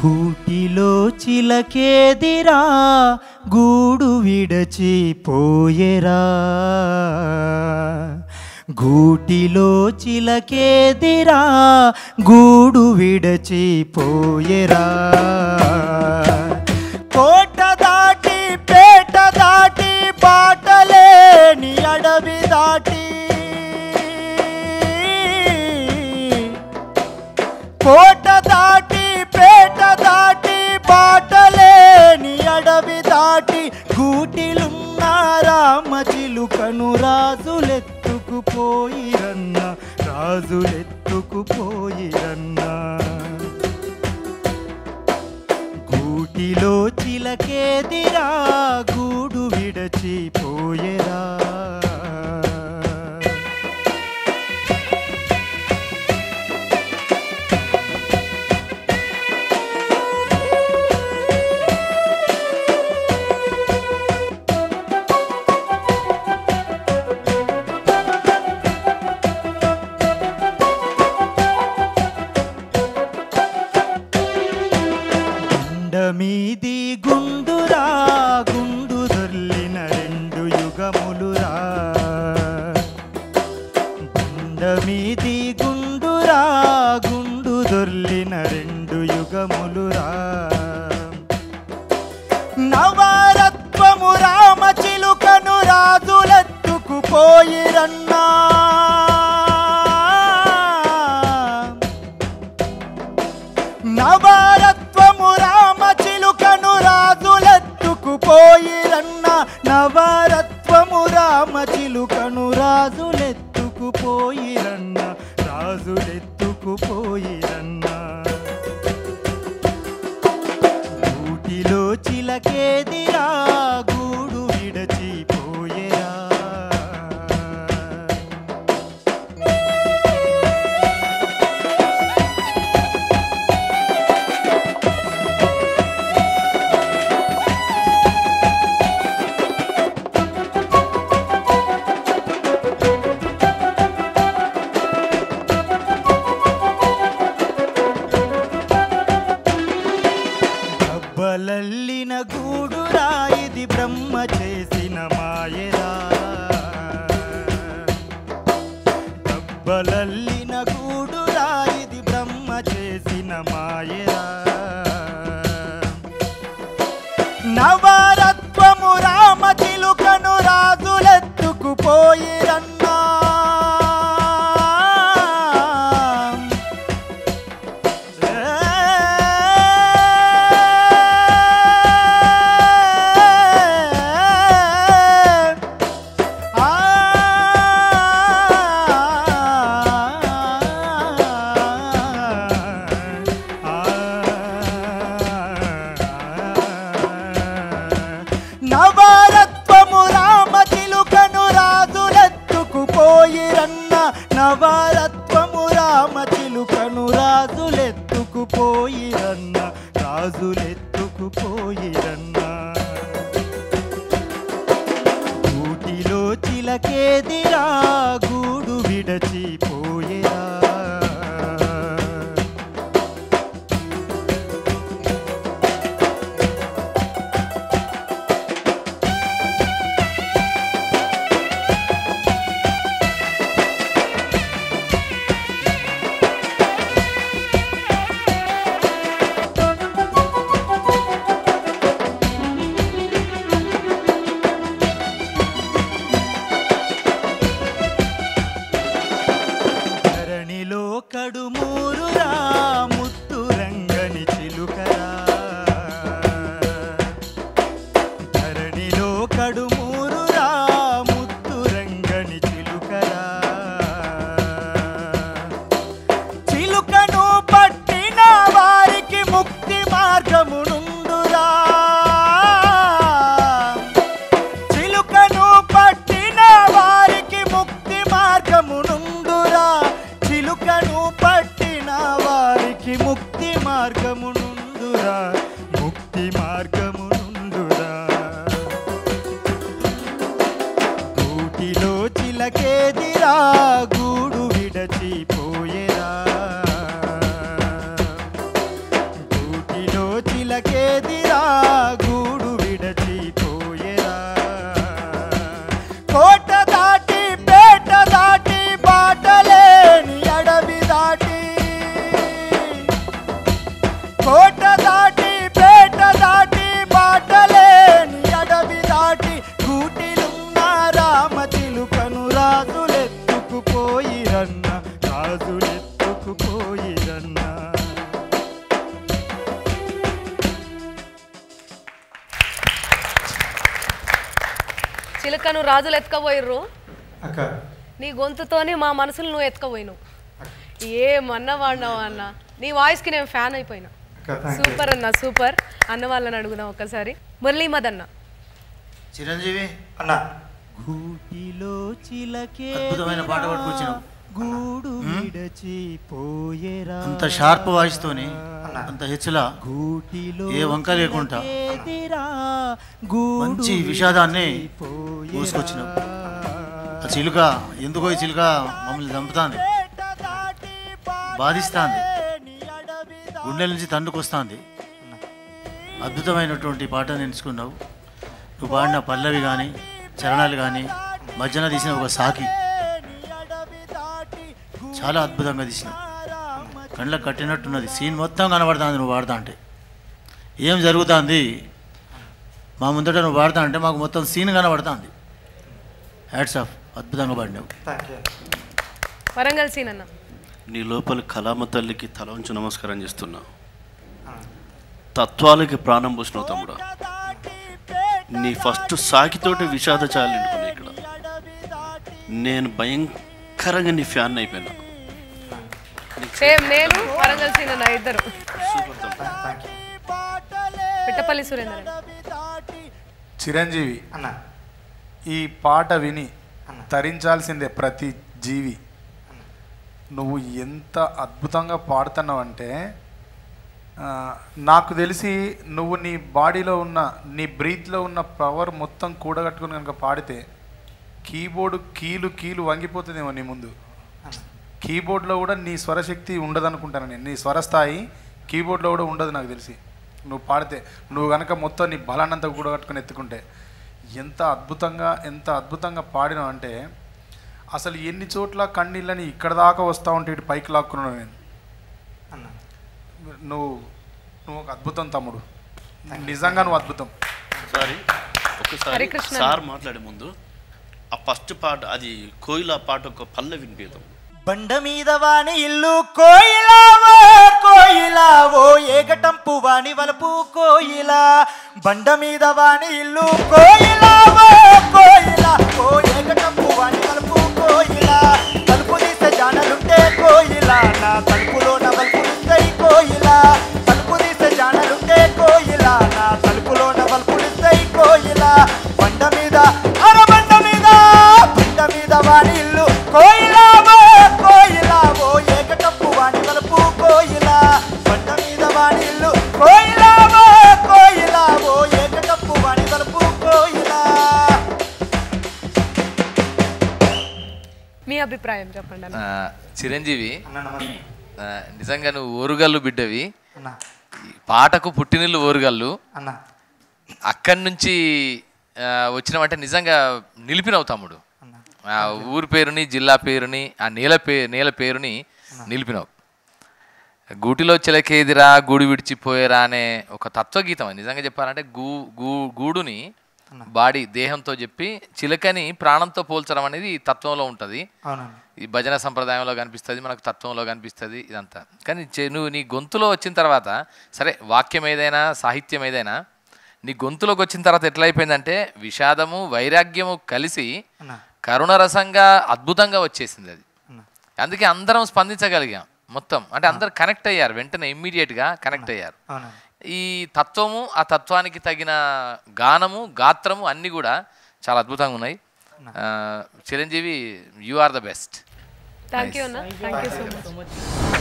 గూటిలో చిలకేదిరా గూడు విడచిపోయేరా గూటిలో చిలకేదిరా గూడు విడచిపోయేరా కోట దాటి పేట దాటి బాటలేని అడవి దాటి కోట దాటి పేట దాటి బాటలేని అడవి దాటి గూటిలున్న రామ చిలుకను రాజులెత్తుకుపోయిరన్న రాజులెత్తుకుపోయిరన్న గూటిలో చిలకేదిరా గూడు విడచిపోయేరా గుండ మీది గుండురా గుండు దొర్లిన రెండు యుగములురా గుండ మీది గుండురా గుండు దొర్లిన రెండు యుగములురా నవరత్వము రామ చిలుకను రాజులెత్తుకుపోయిరన్నా నవరత్వము రామ చిలుకను రాజులెత్తుకుపోయిరన్న నవరత్వము రామ చిలుకను రాజులెత్తుకుపోయిరన్న రాజులెత్తుకుపోయిరన్న గూటిలో చిలకేదిరా గూడు విడచిపోయేరా దబ్బలల్లిన గూడురా ఇది బ్రహ్మ చేసిన మాయరా దబ్బలల్లిన గూడురా ఇది బ్రహ్మ చేసిన మాయరా నవరత్వము రామ చిలుకను రాజులెత్తుకుపోయిరన్నా నవరత్వము రామ చిలుకను రాజులెత్తుకుపోయిరన్న నవరత్వము రామ చిలుకను రాజులెత్తుకుపోయిరన్న రాజులెత్తుకుపోయిరన్న గూటిలో చిలకేదిరా గూడు విడచిపోయేరా ధరణిలో కడుమూరురా ముత్తు రంగని చిలుకరా ధరణిలో కడుమూరురా ముత్తు రంగని చిలుకరా చిలుకను పట్టిన వారికి ముక్తి మార్గమునుండురా చిలుకను పట్టిన వారికి ముక్తి మార్గమునుండురా చిలుకను పట్టిన వారికి ముక్తి మార్గమునుండురా ముక్తి మార్గమునుండురా గూటిలో చిలకేదిరా గూడు విడచిపోయేరా గూటిలో చిలుకను రాజులు ఎత్తుకపోయిర్రు అక్క నీ గొంతుతోని మా మనసులు నువ్వు ఎత్తుకపోయినావు ఏమన్నా వాడినావు అన్న నీ వాయిస్కి నేను ఫ్యాన్ అయిపోయినా అక్క థ్యాంక్ సూపర్ అన్న సూపర్ అన్న వాళ్ళని అడుగుదాం ఒక్కసారి మురళీ మదన్న చిరంజీవి అన్న గూటిలో చిలకే అద్భుతమైన పాట పట్టుకొచ్చినావు గూడు విడచిపోయేరా అంత షార్ప్ వాయిస్ తోని అన్న. అంత హెచ్చులా గూటిలో ఏ వంక లేకుండా చిలకేదిరా, గూడు మంచి విషాదాన్ని విడిచిపోయేరా. మోసుకొచ్చినావు ఆ చిలుక ఎందుకో ఈ చిలుక మమ్మల్ని చంపుతాంది పేట దాటి బాధిస్తాంది నీ అడవి గుండెల నుంచి తండుకొస్తాంది అద్భుతమైనటువంటి పాటను ఎంచుకున్నావు నువ్వు పాడిన పల్లవి కానీ చరణాలు కానీ మధ్యన తీసిన ఒక సాకి నీ అడవి దాటి చాలా అద్భుతంగా తీసినావు కళ్ళకు కట్టినట్టున్నది సీన్ మొత్తం కనబడుతుంది నువ్వు వాడుతా అంటే ఏం జరుగుతుంది మా ముందట నువ్వు వాడుతా అంటే మాకు మొత్తం సీన్ కనబడుతుంది హ్యాట్స్ ఆఫ్ అద్భుతంగా పాడినావు థ్యాంక్ యూ వరంగల్ సీన్ అన్న నీ లోపల కళామ తల్లికి తల ఉంచి నమస్కారం చేస్తున్నా తత్వాలకి ప్రాణం పోసినావు తమ్ముడా నీ ఫస్ట్ సాకితోటి విషాద చాలింటుకున్నా ఇక్కడ నేను భయంకరంగా నీ ఫ్యాన్ అయిపోయినా సేమ్ నేను వరంగల్ సీన్ అన్న ఇద్దరు సూపర్ తమ్ముడు థ్యాంక్ యూ పిట్టపల్లి సురేందర్ అన్న. చిరంజీవి అన్న ఈ పాట విని అన్న. తరించాల్సిందే ప్రతి జీవి నువ్వు ఎంత అద్భుతంగా పాడుతున్నావంటే ఆ, నాకు తెలిసి నువ్వు నీ బాడీలో ఉన్న నీ బ్రీత్లో ఉన్న పవర్ మొత్తం కూడగట్టుకుని కనుక పాడితే కీబోర్డు కీలు కీలు వంగిపోతుందేమో నీ ముందు అన్న కీబోర్డ్లో కూడా నీ స్వరశక్తి ఉండదనుకుంటాను నేను నీ స్వరస్థాయి కీబోర్డ్లో కూడా ఉండదు నాకు తెలిసి నువ్వు పాడితే నువ్వు కనుక మొత్తం నీ బలాన్నంతా కూడా కట్టుకుని ఎత్తుకుంటే ఎంత అద్భుతంగా ఎంత అద్భుతంగా పాడినావు అంటే అసలు ఎన్ని చోట్ల కన్నీళ్ళని ఇక్కడ దాకా వస్తూ ఉంటే ఇటు పైకి లాక్కున్నాను నేను అన్న నువ్వు నువ్వు ఒక అద్భుతం తమ్ముడు నిజంగా నువ్వు అద్భుతం ఒకసారి ఒకసారి హరికృష్ణ. సార్ మాట్లాడే ముందు ఆ ఫస్ట్ పాట అది కోయిల పాట ఒక పల్లె వినిపిద్దాం బండ మీద వాని ఇల్లు కోయిలావో కోయిలావో ఏగటంపు వాని వలపు కోయిలా బండ మీద వాని ఇల్లు కోయిలావో కోయిలా ఓ ఏగటంపు వాని వలపు కోయిలా తలుపు తీసే జానలుంటే కోయిలా నా తలుపులో నవల్పులుస్తాయి కోయిలా తలుపు తీసే జానలుంటే కోయిలా నా తలుపులో నవల్పులుస్తాయి కోయిలా బండ మీద అర బండ మీద బండ మీద వాని ఇల్లు కోయిలావో కోయిలావో ఏకటప్పు వాని వలపు కోయిలా బండ మీద వాని ఇల్లు కోయిలావో కోయిలావో ఏకటప్పు వాని వలపు కోయిలా మీ అభిప్రాయం చెప్పండి అన్న ఆ, చిరంజీవి అన్న నమస్తే ఆ, నిజంగా నువ్వు ఓరుగల్లు బిడ్డవి అన్న ఈ పాటకు పుట్టినిల్లు ఓరుగల్లు అన్న అక్కడి నుంచి ఆ, వచ్చినావంటే నిజంగా నిలిపినవు తమ్ముడు అన్న ఆ ఊరు పేరుని జిల్లా పేరుని ఆ నేల పే నేల పేరుని నిలిపినావు గూటిలో చిలకేదిరా గూడు విడిచిపోయేరా అనే ఒక తత్వగీతం అది నిజంగా చెప్పాలంటే గూ గూ గూడుని బాడీ దేహంతో చెప్పి చిలకని ప్రాణంతో పోల్చడం అనేది ఈ తత్వంలో ఉంటుంది అవునండి ఈ భజన సంప్రదాయంలో కనిపిస్తుంది మనకు తత్వంలో కనిపిస్తుంది ఇదంతా కానీ చే- నువ్వు నీ గొంతులో వచ్చిన తర్వాత సరే వాక్యం ఏదైనా సాహిత్యం ఏదైనా నీ గొంతులోకి వచ్చిన తర్వాత ఎట్లయిపోయిందంటే విషాదము వైరాగ్యము కలిసి అన్న కరుణరసంగా అద్భుతంగా వచ్చేసింది అది అన్న అందుకే అందరం స్పందించగలిగాం మొత్తం అంటే అందరు కనెక్ట్ అయ్యారు వెంటనే ఇమ్మీడియట్గా కనెక్ట్ అయ్యారు అవునండి ఈ తత్వము ఆ తత్వానికి తగిన గానము గాత్రము అన్నీ కూడా చాలా అద్భుతంగా ఉన్నాయి ఆ, Chiranjeevi you are the best thank you అన్న థ్యాంక్ యూ సో మచ్